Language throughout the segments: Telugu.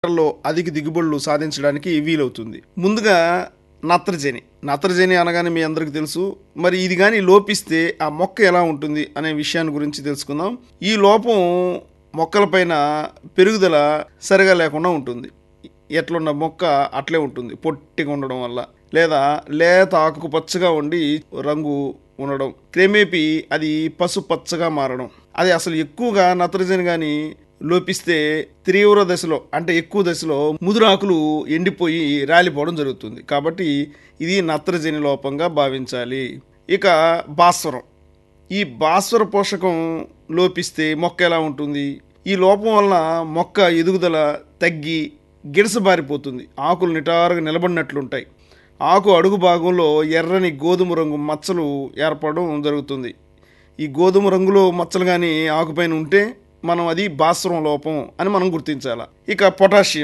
లో అధిక దిగుబడులు సాధించడానికి వీలవుతుంది ముందుగా నత్రజని నత్రజని అనగానే మీ అందరికీ తెలుసు మరి ఇది కానీ లోపిస్తే ఆ మొక్క ఎలా ఉంటుంది అనే విషయాన్ని గురించి తెలుసుకుందాం ఈ లోపం మొక్కలపైన పెరుగుదల సరిగా లేకుండా ఉంటుంది ఎట్లున్న మొక్క అట్లే ఉంటుంది పొట్టిగా ఉండడం వల్ల లేదా లేత ఆకు పచ్చగా ఉండి రంగు ఉండడం క్రమేపీ అది పసుపచ్చగా మారడం అది అసలు ఎక్కువగా నత్రజని కానీ లోపిస్తే తీవ్ర దశలో అంటే ఎక్కువ దశలో ముదురాకులు ఎండిపోయి రాలిపోవడం జరుగుతుంది కాబట్టి ఇది నత్రజని లోపంగా భావించాలి ఇక భాస్వరం ఈ భాస్వర పోషకం లోపిస్తే మొక్క ఎలా ఉంటుంది ఈ లోపం వలన మొక్క ఎదుగుదల తగ్గి గిడసబారిపోతుంది ఆకులు నిటారుగా నిలబడినట్లుంటాయి ఆకు అడుగు భాగంలో ఎర్రని గోధుమ రంగు మచ్చలు ఏర్పడడం జరుగుతుంది ఈ గోధుమ రంగులో మచ్చలు కానీ ఆకుపైన ఉంటే మనం అది భాస్వరం లోపం అని మనం గుర్తించాలి ఇక పొటాషియం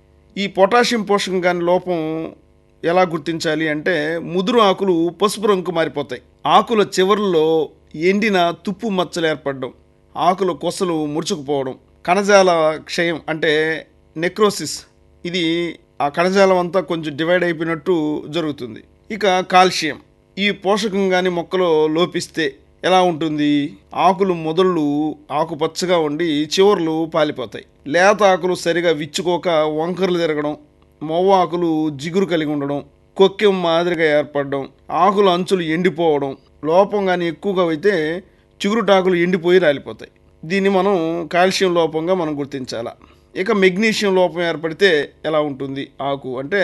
ఈ పొటాషియం పోషకం కాని లోపం ఎలా గుర్తించాలి అంటే ముదురు ఆకులు పసుపు రంగు మారిపోతాయి ఆకుల చివర్లో ఎండిన తుప్పు మచ్చలు ఏర్పడడం ఆకుల కొసలు ముడుచుకుపోవడం కణజాల క్షయం అంటే నెక్రోసిస్ ఇది ఆ కణజాలం అంతా కొంచెం డివైడ్ అయిపోయినట్టు జరుగుతుంది ఇక కాల్షియం ఈ పోషకం కానీ మొక్కలో లోపిస్తే ఎలా ఉంటుంది ఆకులు మొదళ్ళు ఆకుపచ్చగా ఉండి చివర్లు పాలిపోతాయి లేత ఆకులు సరిగా విచ్చుకోక వంకర్లు తిరగడం మొవ్వ ఆకులు జిగురు కలిగి ఉండడం కొక్కెం మాదిరిగా ఏర్పడడం ఆకుల అంచులు ఎండిపోవడం లోపం కానీ ఎక్కువగా అయితే చిగురుటాకులు ఎండిపోయి రాలిపోతాయి దీన్ని మనం కాల్షియం లోపంగా మనం గుర్తించాలా ఇక మెగ్నీషియం లోపం ఏర్పడితే ఎలా ఉంటుంది ఆకు అంటే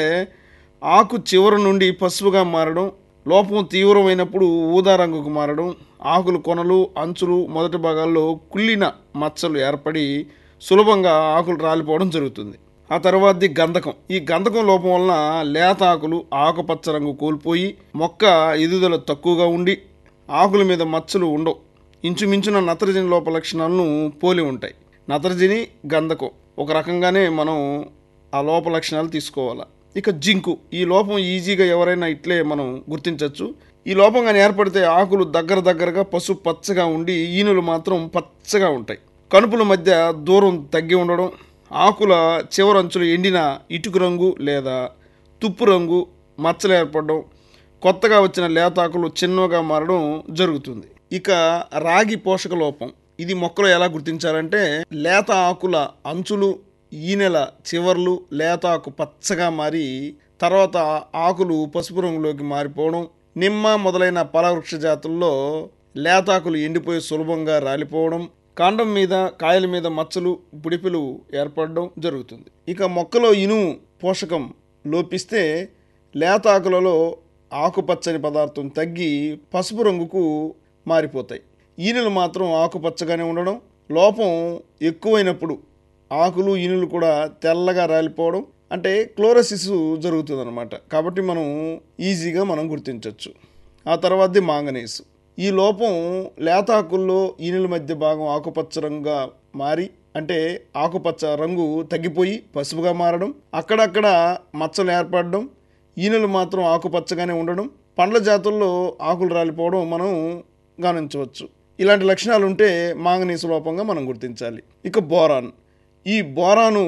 ఆకు చివరి నుండి పసుపుగా మారడం లోపం తీవ్రమైనప్పుడు ఊదా రంగుకు మారడం ఆకులు కొనలు అంచులు మొదటి భాగాల్లో కుళ్ళిన మచ్చలు ఏర్పడి సులభంగా ఆకులు రాలిపోవడం జరుగుతుంది ఆ తర్వాతది గంధకం ఈ గంధకం లోపం వలన లేత ఆకులు ఆకుపచ్చ రంగు కోల్పోయి మొక్క ఎదుగుదల తక్కువగా ఉండి ఆకుల మీద మచ్చలు ఉండవు ఇంచుమించున నత్రజని లోప లక్షణాలను పోలి ఉంటాయి నత్రజని గంధకం ఒక రకంగానే మనం ఆ లోప లక్షణాలు తీసుకోవాలి ఇక జింకు ఈ లోపం ఈజీగా ఎవరైనా ఇట్లే మనం గుర్తించవచ్చు ఈ లోపం కానీ ఏర్పడితే ఆకులు దగ్గర దగ్గరగా పసుపు పచ్చగా ఉండి ఈనులు మాత్రం పచ్చగా ఉంటాయి కనుపుల మధ్య దూరం తగ్గి ఉండడం ఆకుల చివరంచులు ఎండిన ఇటుకు రంగు లేదా తుప్పు రంగు మచ్చలు ఏర్పడడం కొత్తగా వచ్చిన లేతాకులు చిన్నగా మారడం జరుగుతుంది ఇక రాగి పోషక లోపం ఇది మొక్కలు ఎలా గుర్తించాలంటే లేత ఆకుల అంచులు ఈనెల చివర్లు లేత ఆకు పచ్చగా మారి తర్వాత ఆకులు పసుపు రంగులోకి మారిపోవడం నిమ్మ మొదలైన ఫలవృక్ష జాతుల్లో లేతాకులు ఎండిపోయి సులభంగా రాలిపోవడం కాండం మీద కాయల మీద మచ్చలు పుడిపిలు ఏర్పడడం జరుగుతుంది ఇక మొక్కలో ఇనుము పోషకం లోపిస్తే లేత ఆకులలో ఆకుపచ్చని పదార్థం తగ్గి పసుపు రంగుకు మారిపోతాయి ఈనెలు మాత్రం ఆకుపచ్చగానే ఉండడం లోపం ఎక్కువైనప్పుడు ఆకులు ఈనులు కూడా తెల్లగా రాలిపోవడం అంటే క్లోరసిస్ జరుగుతుంది అనమాట కాబట్టి మనం ఈజీగా మనం గుర్తించవచ్చు ఆ తర్వాతది మాంగనీస్ ఈ లోపం లేతాకుల్లో ఈనుల మధ్య భాగం ఆకుపచ్చ రంగుగా మారి అంటే ఆకుపచ్చ రంగు తగ్గిపోయి పసుపుగా మారడం అక్కడక్కడ మచ్చలు ఏర్పడడం ఈనులు మాత్రం ఆకుపచ్చగానే ఉండడం పండ్ల జాతుల్లో ఆకులు రాలిపోవడం మనం గమనించవచ్చు ఇలాంటి లక్షణాలు ఉంటే మాంగనీసు లోపంగా మనం గుర్తించాలి ఇక బోరాన్ ఈ బోరాను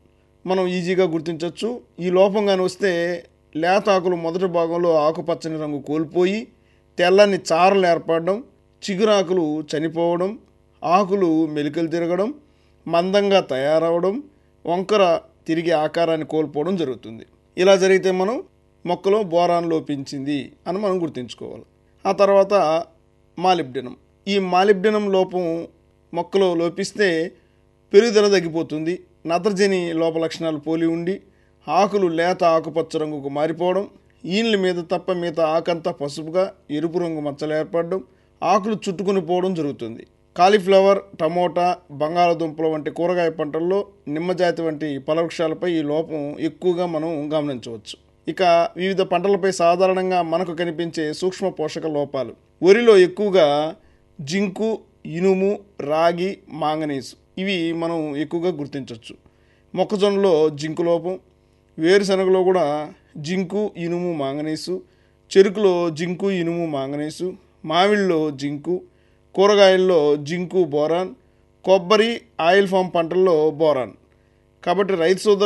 మనం ఈజీగా గుర్తించవచ్చు ఈ లోపంగానే వస్తే లేత ఆకులు మొదటి భాగంలో ఆకుపచ్చని రంగు కోల్పోయి తెల్లని చారలు ఏర్పడడం చిగురాకులు చనిపోవడం ఆకులు మెలికలు తిరగడం మందంగా తయారవడం వంకర తిరిగి ఆకారాన్ని కోల్పోవడం జరుగుతుంది ఇలా జరిగితే మనం మొక్కలో బోరాన్ లోపించింది అని మనం గుర్తుంచుకోవాలి ఆ తర్వాత మాలిబ్డినం ఈ మాలిబ్డినం లోపం మొక్కలో లోపిస్తే పెరుగుదల తగ్గిపోతుంది నత్రజని లోప లక్షణాలు పోలి ఉండి ఆకులు లేత ఆకుపచ్చ రంగుకు మారిపోవడం ఈన్ల మీద తప్ప మిగతా ఆకంతా పసుపుగా ఎరుపు రంగు మచ్చలు ఏర్పడడం ఆకులు చుట్టుకుని పోవడం జరుగుతుంది కాలీఫ్లవర్ టమోటా బంగాళదుంపల వంటి కూరగాయ పంటల్లో నిమ్మజాతి వంటి ఫలవృక్షాలపై ఈ లోపం ఎక్కువగా మనం గమనించవచ్చు ఇక వివిధ పంటలపై సాధారణంగా మనకు కనిపించే సూక్ష్మ పోషక లోపాలు వరిలో ఎక్కువగా జింకు ఇనుము రాగి మాంగనీసు ఇవి మనం ఎక్కువగా గుర్తించవచ్చు మొక్కజొన్నలో జింకు లోపం వేరుశనగలో కూడా జింకు ఇనుము మాంగనీసు చెరుకులో జింకు ఇనుము మాంగనీసు మామిడిలో జింకు కూరగాయల్లో జింకు బోరాన్ కొబ్బరి ఆయిల్ ఫామ్ పంటల్లో బోరాన్ కాబట్టి రైతు సోదరు